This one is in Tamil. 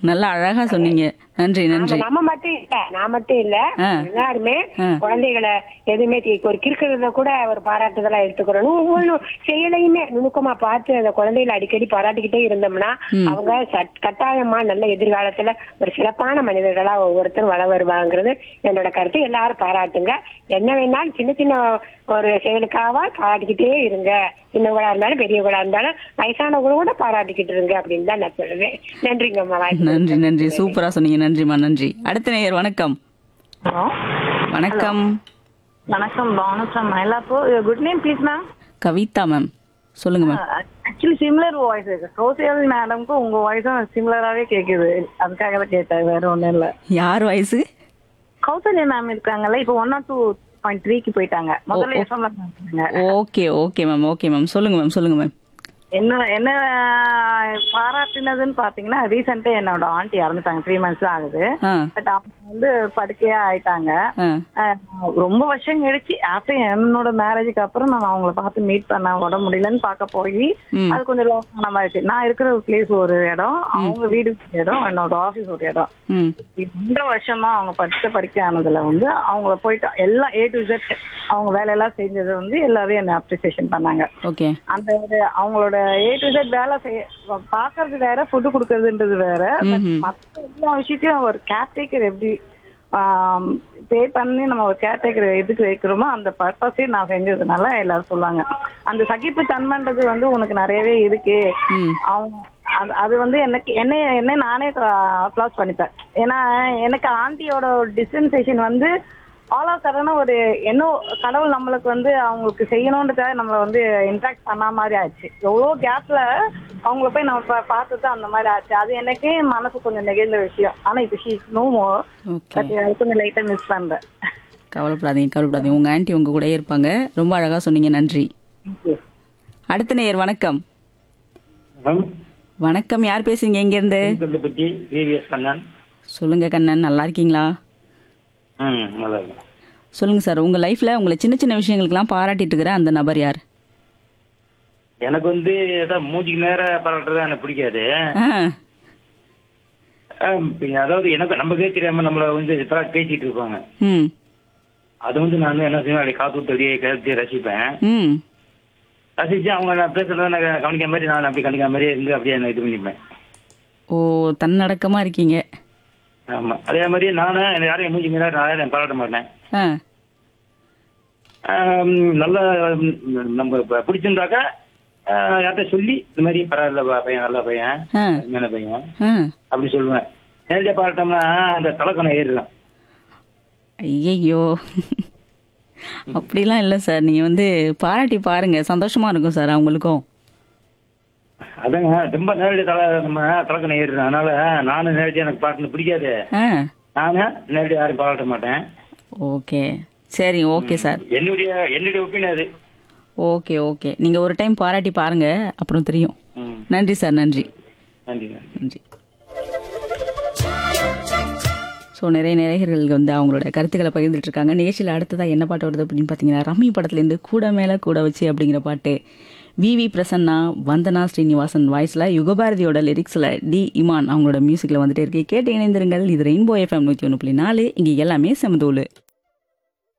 நல்லா அழகா சொன்னீங்க நன்றி நன்றி நம்ம மட்டும் இல்ல நான் மட்டும் இல்ல ஆ. எல்லாருமே ஆ. குழந்தைகளை எதுவுமே தி- ஒரு கிறுக்கிறத கூட ஒரு பாராட்டுதலா எடுத்துக்கிறோம் ஒவ்வொன்றும் செயலையுமே நுணுக்கமா பார்த்து அந்த குழந்தைகளை அடிக்கடி பாராட்டிக்கிட்டே இருந்தோம்னா அவங்க சட்- கட்டாயமா நல்ல எதிர்காலத்துல ஒரு சிறப்பான மனிதர்களா ஒவ்வொருத்தரும் வள வருவாங்கிறது என்னோட கருத்து எல்லாரும் பாராட்டுங்க என்ன வேணாலும் சின்ன சின்ன ஒரு செயலுக்காக பாராட்டிக்கிட்டே இருங்க சின்னவங்களா இருந்தாலும் பெரியவங்களா இருந்தாலும் வயசானவங்களும் கூட பாராட்டிக்கிட்டு இருங்க அப்படின்னு தான் நான் சொல்லுவேன் நன்றிங்கம்மா வாய்ப்பு நன்றி நன்றி சூப்பரா சொன்னீங்க நன்றிம்மா நன்றி அடுத்த நேயர் வணக்கம் ஹலோ வணக்கம் வணக்கம் Banu from Mylapore good name please ma'am Kavitha ma'am சொல்லுங்க ma'am actually similar voice social மேடம்க்கு உங்க வாய்ஸும் சிமிலராகவே கேக்குது அதுக்காக தான் கேட்டேன் வேற ஒண்ணும் இல்ல யார் வயசு கௌசல்யா மேம் இருக்காங்கல்ல இப்போ ஒன் நாட் டூ பாயிண்ட் த்ரீக்கு போயிட்டாங்க முதல்ல எஃப்எம்ல இருந்தாங்க okay okay ma'am okay ma'am சொல்லுங்க மேம் சொல்லுங்க மேம் என்ன என்ன பாராட்டினதுன்னு பாத்தீங்கன்னா ரீசெண்டா என்னோட ஆண்டி இறந்துட்டாங்க த்ரீ மந்த்ஸ் தான் ஆகுது ஆ பட் அவங்க வந்து படுக்கையா ஆயிட்டாங்க ஆ அஹ் ரொம்ப வருஷம் கழிச்சு ஆஃப்டர் என்னோட மேரேஜுக்கு அப்புறம் நான் அவங்கள பார்த்து மீட் பண்ண உடம்பு முடியலன்னு பார்க்க போய் ம். அது கொஞ்சம் லாங் ஆன மாதிரி நான் இருக்கிற பிளேஸ் ஒரு இடம் அவங்க வீடு ஒரு இடம் என்னோட ஆபீஸ் ஒரு இடம் ம் இந்த வருஷமா அவங்க படிச்ச படிக்க ஆனதுல வந்து அவங்கள போயிட்டு எல்லாம் ஏ டு Z அவங்க வேலையெல்லாம் செஞ்சது வந்து எல்லாரும் என்ன அப்ரிசியேஷன் பண்ணாங்க ஓகே அந்த ஒரு அவங்களோட ஏ டு Z வேலை செய்ய பாக்குறது வேற ஃபுட்டு கொடுக்கறதுன்றது வேற ம்ஹும். மற்ற எல்லா விஷயத்தையும் ஒரு கேர்டேக்கர் எப்படி பே பண்ணி நம்ம ஒரு கேர்டேக்கர் எதுக்கு வைக்கிறோமோ அந்த பர்பஸே நான் செஞ்சதுனால எல்லாரும் சொல்லுவாங்க அந்த சகிப்பு தன்மைன்றது வந்து உனக்கு நிறையவே இருக்கு ம் அவங்க அது அது வந்து எனக்கு என்ன என்ன நானே அப்ளாஸ் பண்ணிப்பேன் ஏன்னா எனக்கு ஆண்டியோட டிஸ்டன்சேஷன் வந்து ஆல் ஆஃப் சடனா ஒரு என்ன கடவுள் நம்மளுக்கு வந்து அவங்களுக்கு செய்யணுன்றதுக்காக நம்மளை வந்து இன்ட்ராக்ட் பண்ண மாதிரி ஆச்சு எவ்வளோ கேப்ல அவங்கள போய் நம்ம பா- பார்த்தது அந்த மாதிரி ஆச்சு அது எனக்கே மனசு கொஞ்சம் நெகிழ்ந்த விஷயம் ஆனா இப்போ she no more okay but அது கொஞ்சம் லைட்டா மிஸ் பண்றேன் கவலைப்படாதீங்க கவலைப்படாதீங்க உங்க ஆன்ட்டி உங்க கூட இருப்பாங்க ரொம்ப அழகா சொன்னீங்க நன்றி அடுத்த நேயர் வணக்கம் வணக்கம் யார் பேசுறீங்க எங்க இருந்து இதை பத்தி விவிஎஸ் கண்ணன் சொல்லுங்க கண்ணன் நல்லா இருக்கீங்களா ம் நல்லா இருக்கு சொல்லுங்க சார் உங்க லைஃப்ல உங்களை சின்ன சின்ன விஷயங்களுக்கெல்லாம் பாராட்டிட்டு இருக்கிற அந்த நபர் யார் எனக்கு வந்து ஏதாவது மூஞ்சிக்கு நேர பாராட்டுறது எனக்கு பிடிக்காது ஆ, ஆம், பின்ன அதாவது எனக்கு நமக்கே தெரியாம நம்மள வந்து இப்ப பேசிட்டு இருப்பாங்க ம் அது வந்து நான் என்ன செய்வேன் அப்படி காத்து விட்டு அப்படியே கேட்டு ரசிப்பேன் ம் ரசிச்சு அவங்க நான் பேசுறத நான் கவனிக்காம மாதிரி நான் அப்படி கவனிக்காம மாதிரி இருந்து அப்படியே நான் இது பண்ணிப்பேன் ஓ தன்னடக்கமா இருக்கீங்க ஆமா அதே மாதிரி நானும் எனக்கு யாரையும் மூஞ்சிக்கு நேரம் நான் யாரையும் பாராட்ட மாட்டேன் ஆ ஆம், நல்ல ம், நம்ம இப்ப பிடிச்சிருந்தாக்கா ஆ, யார்கிட்ட சொல்லி இந்த மாதிரி பரவாயில்ல பா- பையன் நல்ல பையன் ஆ அருமையான பையன் ஆ அப்படி சொல்லுவேன் நேரடியாக பாராட்டோம்னா அந்த தலைக்கணம் ஏறிடும் ஐயையோ அப்படிலாம் இல்லை சார் நீங்கள் வந்து பாராட்டி பாருங்க சந்தோஷமா இருக்கும் சார் அவங்களுக்கும் அதாங்க ரொம்ப நேரடி தலை நம்ம தலைக்கணம் ஏறிடும் அதனால நானும் நேரடியாக எனக்கு பாட்டுன்னு பிடிக்காது ஆ நானும் நேரடியாக யாரும் பாராட்ட மாட்டேன் ஓகே சரி ஓகே சார் என்னுடைய என்னுடைய ஒப்பீனியன் அது ஓகே ஓகே நீங்கள் ஒரு டைம் பாராட்டி பாருங்க அப்புறம் தெரியும் ம் நன்றி சார் நன்றி நன்றி நன்றி நன்றி ஸோ நிறைய நேயர்கள் வந்து அவங்களோட கருத்துக்களை பகிர்ந்துட்டு இருக்காங்க நிகழ்ச்சியில் அடுத்ததாக என்ன பாட்டு வருது அப்படின்னு பார்த்தீங்கன்னா ரம்மி படத்துலேருந்து கூட மேலே கூட வச்சு அப்படிங்கிற பாட்டு விவி பிரசன்னா வந்தனா ஸ்ரீனிவாசன் வாய்ஸில் யுகபாரதியோட லிரிக்ஸில் டி இமான் அவங்களோட மியூசிக்கில் வந்துட்டே இருக்கு கேட்டு இணைந்திருங்கள் இது ரெயின்போ எஃப்எம் நூற்றி ஒன்று புள்ளி நாலு இங்கே எல்லாமே செமதூள்